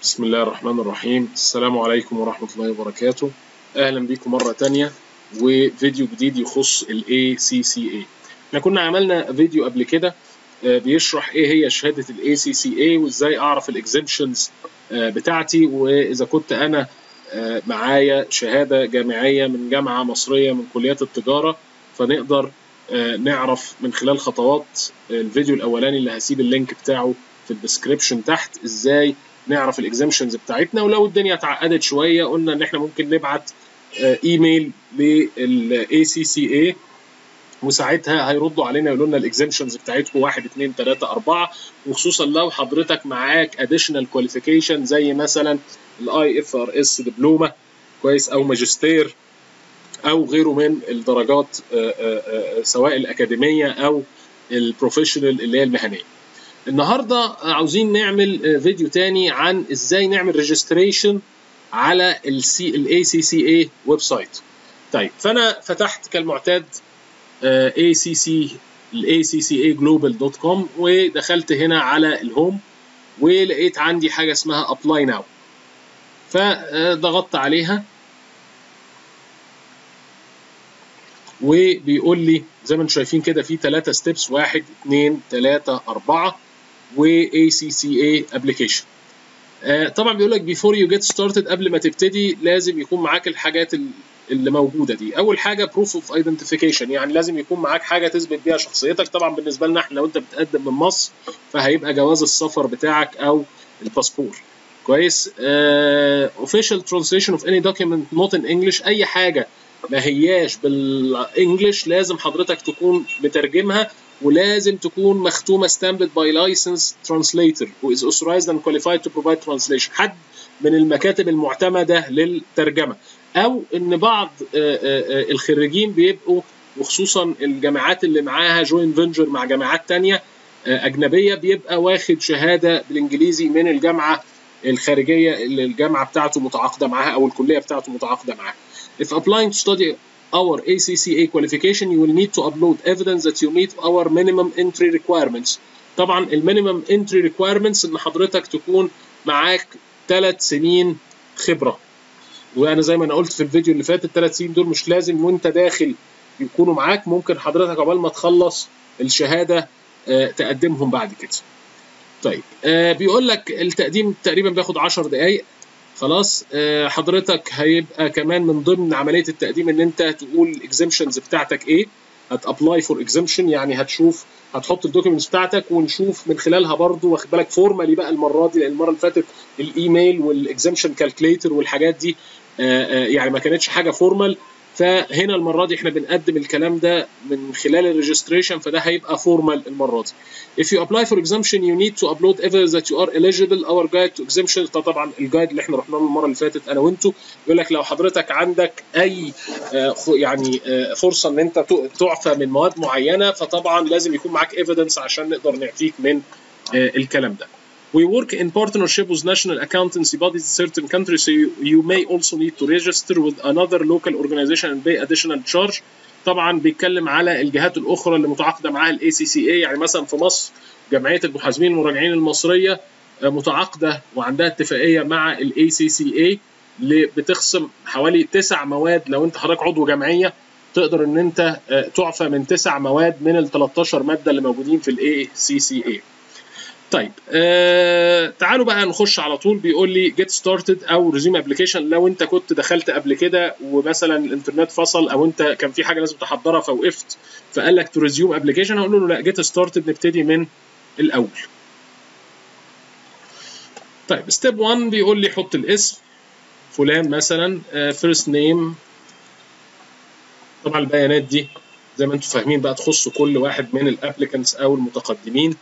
بسم الله الرحمن الرحيم السلام عليكم ورحمة الله وبركاته أهلا بكم مرة تانية وفيديو جديد يخص ال ACCA احنا كنا عملنا فيديو قبل كده بيشرح ايه هي شهادة ال ACCA وازاي اعرف الاكزيبشنز بتاعتي واذا كنت انا معايا شهادة جامعية من جامعة مصرية من كليات التجارة فنقدر نعرف من خلال خطوات الفيديو الاولاني اللي هسيب اللينك بتاعه في الديسكريبشن تحت ازاي نعرف الاكزامشنز بتاعتنا ولو الدنيا اتعقدت شويه قلنا ان احنا ممكن نبعت ايميل لل ACCA وساعتها هيردوا علينا يقولوا لنا الاكزامشنز بتاعتكم 1 2 3 4 وخصوصا لو حضرتك معاك اديشنال كواليفيكيشن زي مثلا الاي اف ار اس دبلومه كويس او ماجستير او غيره من الدرجات سواء الاكاديميه او البروفيشنال اللي هي المهنيه. النهارده عاوزين نعمل فيديو تاني عن ازاي نعمل ريجستريشن على السي الاي سي سي اي ويب سايت. طيب فانا فتحت كالمعتاد اي سي سي الاي سي سي اي جلوبال دوت كوم ودخلت هنا على الهوم ولقيت عندي حاجه اسمها ابلاي ناو. فضغطت عليها وبيقول لي زي ما انتم شايفين كده في ثلاثة ستيبس واحد اثنين ثلاثة أربعة و ACCA application. آه طبعا بيقول لك before you get started قبل ما تبتدي لازم يكون معاك الحاجات اللي موجودة دي. أول حاجة proof of identification يعني لازم يكون معاك حاجة تثبت بيها شخصيتك طبعا بالنسبة لنا احنا لو أنت بتقدم من مصر فهيبقى جواز السفر بتاعك أو الباسبور. كويس آه official translation of any document not in English أي حاجة ما هياش بالانجلش لازم حضرتك تكون مترجمها ولازم تكون مختومه stamped by licensed translator who is authorized and qualified to provide translation حد من المكاتب المعتمده للترجمه او ان بعض الخريجين بيبقوا وخصوصا الجامعات اللي معاها جوين فينجر مع جامعات تانية اجنبيه بيبقى واخد شهاده بالانجليزي من الجامعه الخارجيه اللي الجامعه بتاعته متعاقده معاها او الكليه بتاعته متعاقده معاها If applying to study our ACCA qualification, you will need to upload evidence that you meet our minimum entry requirements. طبعا المينيمم entry requirements ان حضرتك تكون معاك ثلاث سنين خبره. وانا زي ما انا قلت في الفيديو اللي فات الثلاث سنين دول مش لازم وانت داخل يكونوا معاك ممكن حضرتك قبل ما تخلص الشهاده تقدمهم بعد كده. طيب بيقول لك التقديم تقريبا بياخد 10 دقائق خلاص حضرتك هيبقى كمان من ضمن عمليه التقديم ان انت تقول الاكزامشنز بتاعتك ايه هتابلاي فور اكزامشن يعني هتشوف هتحط الدوكيومنتس بتاعتك ونشوف من خلالها برضو واخد بالك فورمالي بقى المره دي لان المره اللي فاتت الايميل والاكزامشن كالكليتر والحاجات دي يعني ما كانتش حاجه فورمال فهنا المره دي احنا بنقدم الكلام ده من خلال الريجستريشن فده هيبقى فورمال المره دي. If you apply for exemption you need to upload evidence that you are eligible our guide to exemption طبعا الجايد اللي احنا رحنا له المره اللي فاتت انا وانتوا بيقول لك لو حضرتك عندك اي يعني فرصه ان انت تعفى من مواد معينه فطبعا لازم يكون معاك evidence عشان نقدر نعفيك من الكلام ده. We work in partnership with national accountancy bodies in certain countries, so you, you may also need to register with another local organization and pay additional charge. طبعا بيتكلم على الجهات الاخرى اللي متعاقده معاها الاي سي سي اي يعني مثلا في مصر جمعيه المحاسبين المراجعين المصريه متعاقده وعندها اتفاقيه مع الاي سي سي اي اللي بتخصم حوالي تسع مواد لو انت حضرتك عضو جمعيه تقدر ان انت تعفى من تسع مواد من ال 13 ماده اللي موجودين في الاي سي سي اي. طيب آه تعالوا بقى نخش على طول بيقول لي جيت ستارتد او ريزيوم ابلكيشن لو انت كنت دخلت قبل كده ومثلا الانترنت فصل او انت كان في حاجه لازم تحضرها فوقفت فقال لك تو ريزيوم ابلكيشن هقول له لا جيت ستارتد نبتدي من الاول. طيب ستيب 1 بيقول لي حط الاسم فلان مثلا فيرست uh, نيم طبعا البيانات دي زي ما انتم فاهمين بقى تخص كل واحد من الابليكانتس او المتقدمين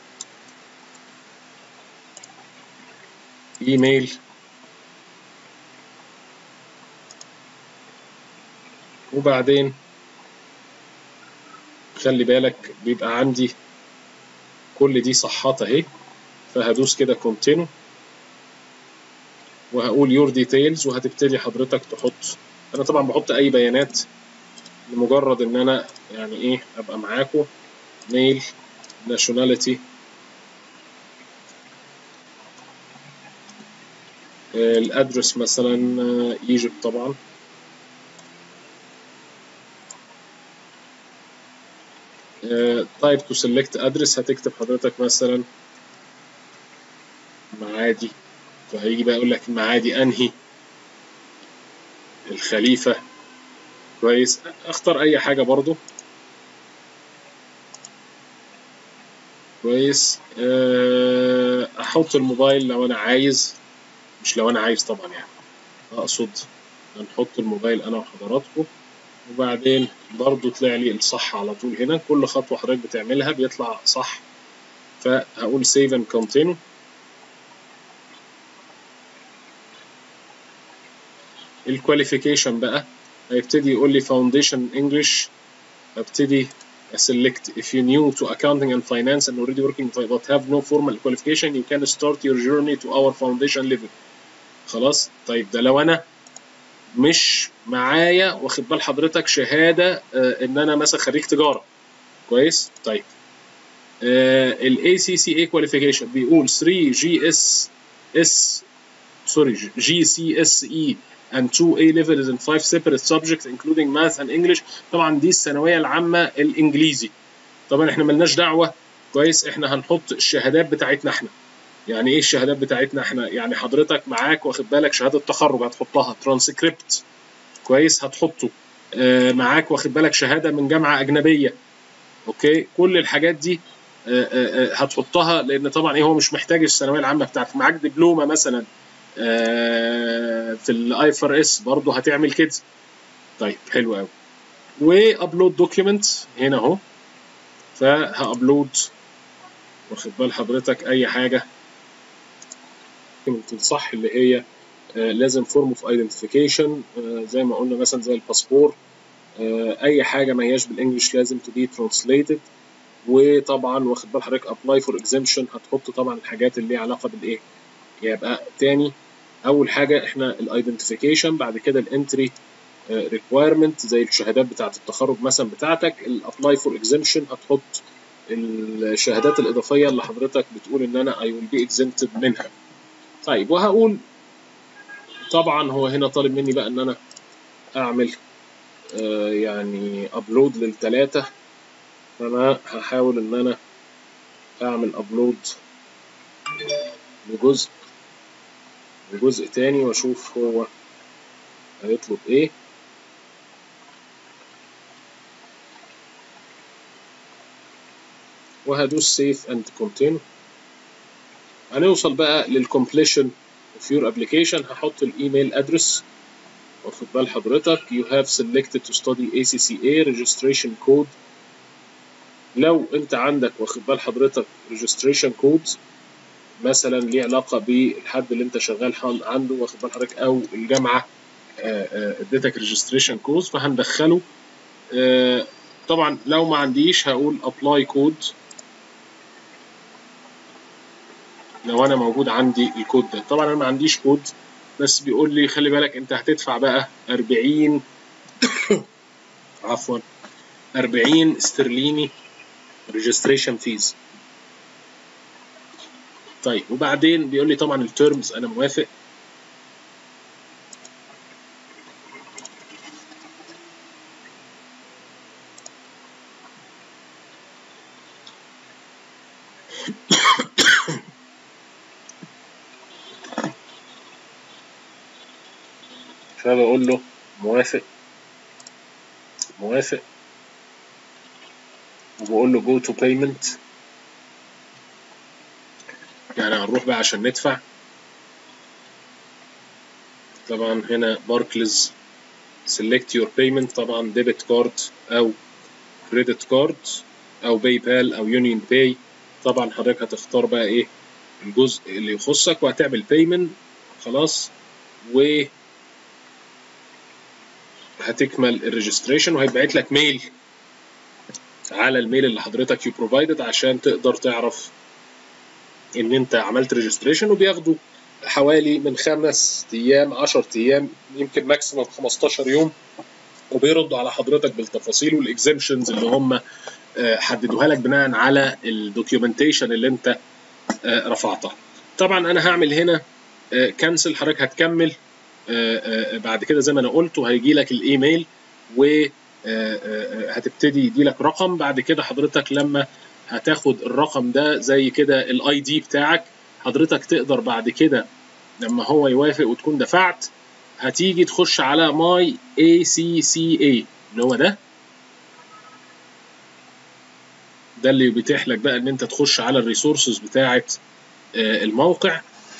ايميل وبعدين خلي بالك بيبقى عندي كل دي صحات اهي فهدوس كده كونتينو وهقول يور ديتيلز وهتبتدي حضرتك تحط انا طبعا بحط اي بيانات لمجرد ان انا يعني ايه ابقى معاكم ميل ناشوناليتي الادرس مثلا ايجيبت طبعا تايب تو سيلكت ادرس هتكتب حضرتك مثلا معادي فهيجي بقى يقول لك المعادي انهي الخليفه كويس اختار اي حاجه برضو كويس احط الموبايل لو انا عايز مش لو انا عايز طبعا يعني اقصد هنحط الموبايل انا وحضراتكم وبعدين برضو طلع لي الصح على طول هنا كل خطوه حضرتك بتعملها بيطلع صح فهقول سيف اند كونتينيو الكواليفيكيشن بقى هيبتدي يقول لي فاونديشن انجلش ابتدي select if you're new to accounting and finance and already working but have no formal qualification you can start your journey to our foundation level خلاص طيب ده لو انا مش معايا واخد بال حضرتك شهاده آه ان انا مثلا خريج تجاره كويس طيب الاي سي سي اي كواليفيكيشن بيقول 3 جي اس اس سوري جي سي اس اي and 2 A levels in 5 separate subjects including math and English طبعا دي الثانويه العامه الانجليزي طبعا احنا ملناش دعوه كويس احنا هنحط الشهادات بتاعتنا احنا يعني ايه الشهادات بتاعتنا احنا يعني حضرتك معاك واخد بالك شهاده تخرج هتحطها ترانسكريبت كويس هتحطه اه معاك واخد بالك شهاده من جامعه اجنبيه اوكي كل الحاجات دي اه اه هتحطها لان طبعا ايه هو مش محتاج الثانويه العامه بتاعتك معاك دبلومه مثلا في الاي ار اس برضه هتعمل كده طيب حلو قوي وابلود دوكيمنت هنا اهو فهابلود واخد بال حضرتك اي حاجه الصح اللي هي لازم فورم اوف ايدنتيفيكيشن زي ما قلنا مثلا زي الباسبور اي حاجه ما هياش بالانجلش لازم تو بي ترانسليتد وطبعا واخد بال حضرتك ابلاي فور اكزامشن هتحط طبعا الحاجات اللي ليها علاقه بالايه يبقى تاني اول حاجه احنا الايدنتيفيكيشن بعد كده الانتري ريكويرمنت زي الشهادات بتاعه التخرج مثلا بتاعتك الابلاي فور اكزامشن هتحط الشهادات الاضافيه اللي حضرتك بتقول ان انا اي ويل بي اكزمتد منها طيب وهقول طبعا هو هنا طالب مني بقى ان انا اعمل آه يعني ابلود للثلاثه فانا هحاول ان انا اعمل ابلود لجزء وجزء تاني واشوف هو هيطلب ايه وهدوس سيف اند كونتينيو هنوصل بقى للكومبليشن اوف يور ابلكيشن هحط الايميل ادرس واخد بال حضرتك you have selected to study ACCA registration code لو انت عندك واخد بال حضرتك registration code مثلا ليه علاقه بالحد اللي انت شغال عنده واخد بال حضرتك او الجامعه اديتك ريجستريشن كود فهندخله طبعا لو ما عنديش هقول ابلاي كود لو انا موجود عندي الكود ده طبعا انا ما عنديش كود بس بيقول لي خلي بالك انت هتدفع بقى 40 عفوا 40 استرليني ريجستريشن فيز طيب وبعدين بيقول لي طبعا التيرمز انا موافق فبقول له موافق موافق وبقول له جو تو بيمنت يعني هنروح بقى عشان ندفع طبعا هنا باركليز select your payment طبعا ديبت كارد او كريدت كارد او باي بال او يونيون باي طبعا حضرتك هتختار بقى ايه الجزء اللي يخصك وهتعمل بيمنت خلاص و هتكمل الريجستريشن وهيتبعت لك ميل على الميل اللي حضرتك يو بروفايدد عشان تقدر تعرف ان انت عملت ريجستريشن وبياخدوا حوالي من خمس ايام 10 ايام يمكن ماكسيموم 15 يوم وبيردوا على حضرتك بالتفاصيل والاكزامشنز اللي هم حددوها لك بناء على الدوكيومنتيشن اللي انت رفعتها طبعا انا هعمل هنا كنسل حضرتك هتكمل بعد كده زي ما انا قلت وهيجي لك الايميل و هتبتدي يدي لك رقم بعد كده حضرتك لما هتاخد الرقم ده زي كده الاي دي بتاعك حضرتك تقدر بعد كده لما هو يوافق وتكون دفعت هتيجي تخش على ماي اي سي سي اي اللي هو ده ده اللي بيتيح لك بقى ان انت تخش على الريسورسز بتاعه الموقع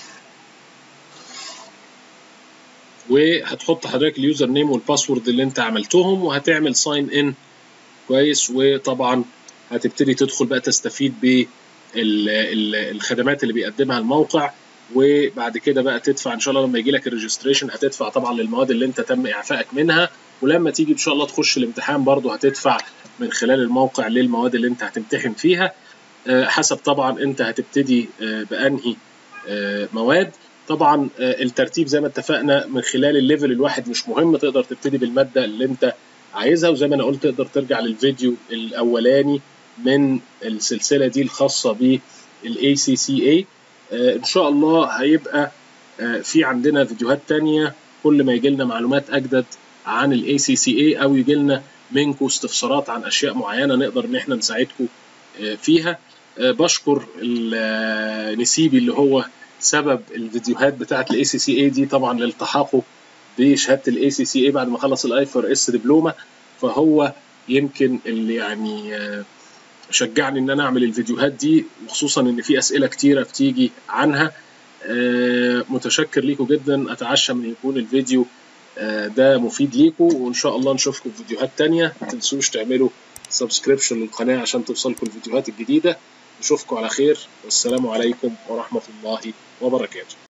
وهتحط حضرتك اليوزر نيم والباسورد اللي انت عملتهم وهتعمل ساين ان كويس وطبعا هتبتدي تدخل بقى تستفيد بالخدمات اللي بيقدمها الموقع وبعد كده بقى تدفع ان شاء الله لما يجي لك الريجستريشن هتدفع طبعا للمواد اللي انت تم اعفائك منها ولما تيجي ان شاء الله تخش الامتحان برضه هتدفع من خلال الموقع للمواد اللي انت هتمتحن فيها حسب طبعا انت هتبتدي بانهي مواد طبعا الترتيب زي ما اتفقنا من خلال الليفل الواحد مش مهم تقدر تبتدي بالماده اللي انت عايزها وزي ما انا قلت تقدر ترجع للفيديو الاولاني من السلسله دي الخاصه بالاي سي سي اي ان شاء الله هيبقى في عندنا فيديوهات تانية كل ما يجي لنا معلومات اجدد عن الاي سي سي اي او يجي لنا منكم استفسارات عن اشياء معينه نقدر ان احنا نساعدكم فيها بشكر نسيبي اللي هو سبب الفيديوهات بتاعه الاي سي سي اي دي طبعا لالتحاقه بشهاده الاي سي سي اي بعد ما خلص الاي فور اس دبلومه فهو يمكن اللي يعني شجعني ان انا اعمل الفيديوهات دي وخصوصا ان في اسئله كتيره بتيجي عنها متشكر ليكم جدا اتعشى من يكون الفيديو ده مفيد ليكم وان شاء الله نشوفكم في فيديوهات تانية ما تنسوش تعملوا سبسكريبشن للقناه عشان توصلكم الفيديوهات الجديده نشوفكم على خير والسلام عليكم ورحمه الله وبركاته